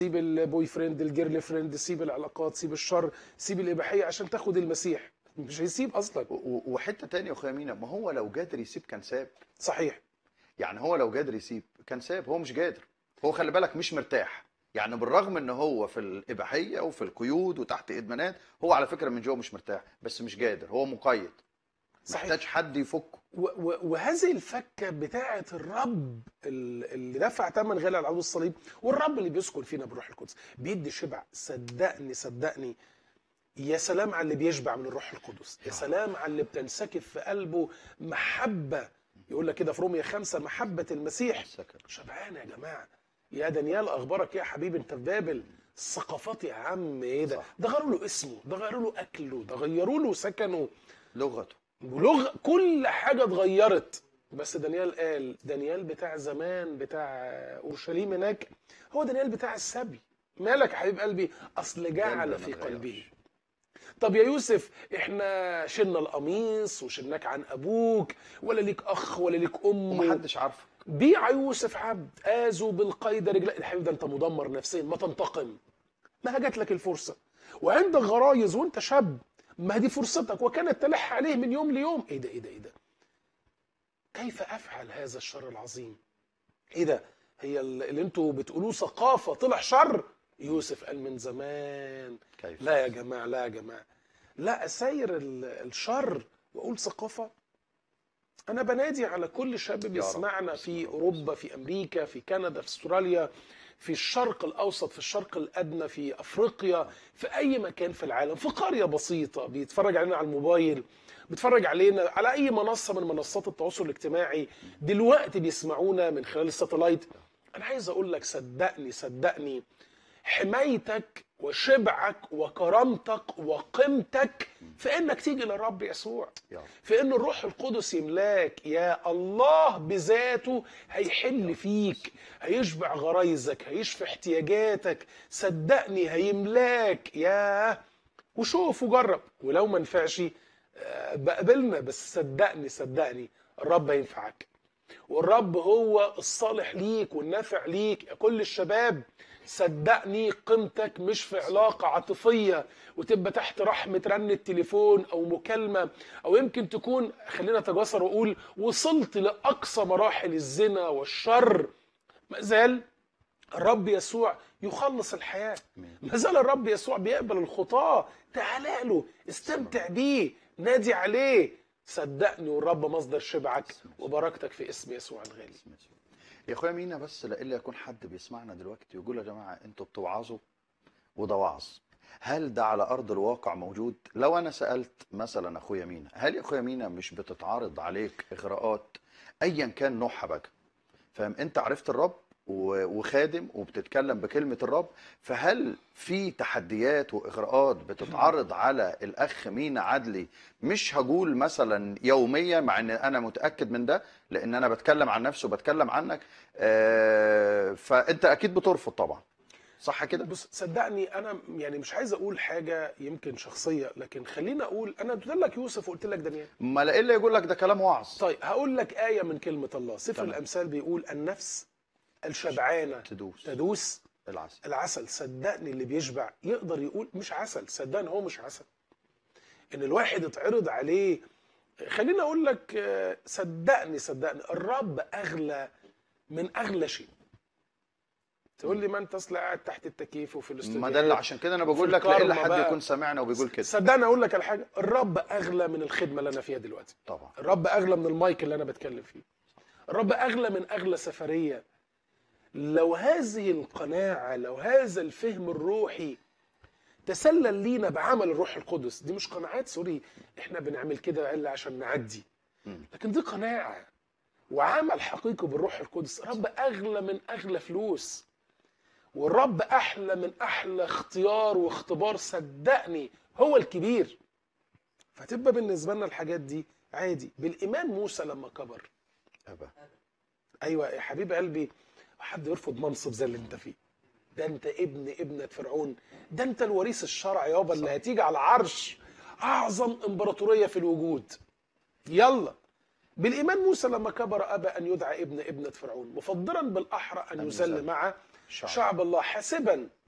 سيب البوي فريند الجيرل فريند سيب العلاقات سيب الشر سيب الاباحيه عشان تاخد المسيح مش هيسيب اصلا و- و- وحته تانية يا اخويا مينا ما هو لو قادر يسيب كان ساب صحيح يعني هو لو قادر يسيب كان ساب هو مش قادر هو خلي بالك مش مرتاح يعني بالرغم ان هو في الاباحيه وفي القيود وتحت ادمانات هو على فكره من جوه مش مرتاح بس مش قادر هو مقيد صحيح محتاج حد يفكه و- و- وهذه الفكه بتاعه الرب ال- اللي دفع ثمن غالي على عود الصليب والرب اللي بيسكن فينا بروح القدس بيدي شبع صدقني صدقني يا سلام على اللي بيشبع من الروح القدس يا سلام على اللي بتنسكب في قلبه محبه يقول لك كده في رومية خمسة محبة المسيح السكن شبعان يا جماعة يا دانيال أخبارك إيه يا حبيبي أنت في بابل الثقافات يا عم إيه ده صح. ده غيروا له اسمه ده غيروا له أكله ده غيروا له سكنه لغته ولغ كل حاجه اتغيرت بس دانيال قال دانيال بتاع زمان بتاع اورشليم هناك هو دانيال بتاع السبي مالك يا حبيب قلبي اصل جعل قلبي في ما اتغيرش. قلبه طب يا يوسف احنا شلنا القميص وشلناك عن ابوك ولا ليك اخ ولا ليك ام ومحدش عارفه بيع يوسف عبد آذوا بالقيد رجلا يا حبيبي ده انت مدمر نفسيا ما تنتقم ما جات لك الفرصه وعندك غرايز وانت شاب ما دي فرصتك وكانت تلح عليه من يوم ليوم ايه ده ايه ده ايه ده كيف افعل هذا الشر العظيم ايه ده هي اللي انتوا بتقولوه ثقافه طلع شر يوسف قال من زمان كيف لا يا جماعه لا يا جماعه لا اساير ال- الشر واقول ثقافه انا بنادي على كل شاب بيسمعنا في اوروبا في امريكا في كندا في استراليا في الشرق الاوسط في الشرق الادنى في افريقيا في اي مكان في العالم في قريه بسيطه بيتفرج علينا على الموبايل بيتفرج علينا على اي منصه من منصات التواصل الاجتماعي دلوقتي بيسمعونا من خلال الساتلايت انا عايز اقول لك صدقني صدقني حمايتك وشبعك وكرامتك وقيمتك في انك تيجي للرب يسوع يا رب. في ان الروح القدس يملاك يا الله بذاته هيحل فيك هيشبع غرايزك هيشفي احتياجاتك صدقني هيملاك يا وشوف وجرب ولو ما نفعش آه، بقبلنا بس صدقني صدقني الرب هينفعك والرب هو الصالح ليك والنافع ليك يا كل الشباب صدقني قيمتك مش في علاقة عاطفية وتبقى تحت رحمة رن التليفون أو مكالمة أو يمكن تكون خلينا أتجسر وأقول وصلت لأقصى مراحل الزنا والشر ما زال الرب يسوع يخلص الحياة ما زال الرب يسوع بيقبل الخطاة تعال له استمتع بيه نادي عليه صدقني والرب مصدر شبعك وبركتك في اسم يسوع الغالي يا اخويا مينا بس لإلا يكون حد بيسمعنا دلوقتي ويقول يا جماعه انتوا بتوعظوا وده وعظ هل ده على ارض الواقع موجود لو انا سالت مثلا اخويا مينا هل يا اخويا مينا مش بتتعارض عليك اغراءات ايا كان نوعها بقى فاهم انت عرفت الرب و- وخادم وبتتكلم بكلمه الرب فهل في تحديات واغراءات بتتعرض على الاخ مينا عدلي مش هقول مثلا يوميا مع ان انا متاكد من ده لان انا بتكلم عن نفسي وبتكلم عنك آه، فانت اكيد بترفض طبعا صح كده بص صدقني انا يعني مش عايز اقول حاجه يمكن شخصيه لكن خليني اقول انا قلت لك يوسف وقلت لك دانيال ما لا الا يقول لك ده كلام وعظ طيب هقول لك ايه من كلمه الله سفر تمام. الامثال بيقول النفس الشبعانه تدوس تدوس العسل العسل صدقني اللي بيشبع يقدر يقول مش عسل صدقني هو مش عسل ان الواحد يتعرض عليه خليني اقول لك آه، صدقني صدقني الرب اغلى من اغلى شيء تقول لي ما انت اصل قاعد تحت التكييف وفي الاستوديو ما ده اللي عشان كده انا بقول لك لا الا حد يكون سامعنا وبيقول كده صدقني اقول لك على حاجه الرب اغلى من الخدمه اللي انا فيها دلوقتي طبعا الرب اغلى من المايك اللي انا بتكلم فيه الرب اغلى من اغلى سفريه لو هذه القناعه لو هذا الفهم الروحي تسلل لينا بعمل الروح القدس دي مش قناعات سوري احنا بنعمل كده الا عشان نعدي مم. لكن دي قناعه وعمل حقيقي بالروح القدس الرب اغلى من اغلى فلوس والرب احلى من احلى اختيار واختبار صدقني هو الكبير فتبقى بالنسبه لنا الحاجات دي عادي بالايمان موسى لما كبر أبا. ايوه يا حبيب قلبي حد يرفض منصب زي اللي انت فيه ده انت ابن ابنة فرعون ده انت الوريث الشرعي يابا اللي هتيجي على العرش اعظم امبراطوريه في الوجود يلا بالايمان موسى لما كبر ابى ان يدعى ابن ابنة فرعون مفضلا بالاحرى ان أن يذل يذل. مع شعب. شعب الله حاسبا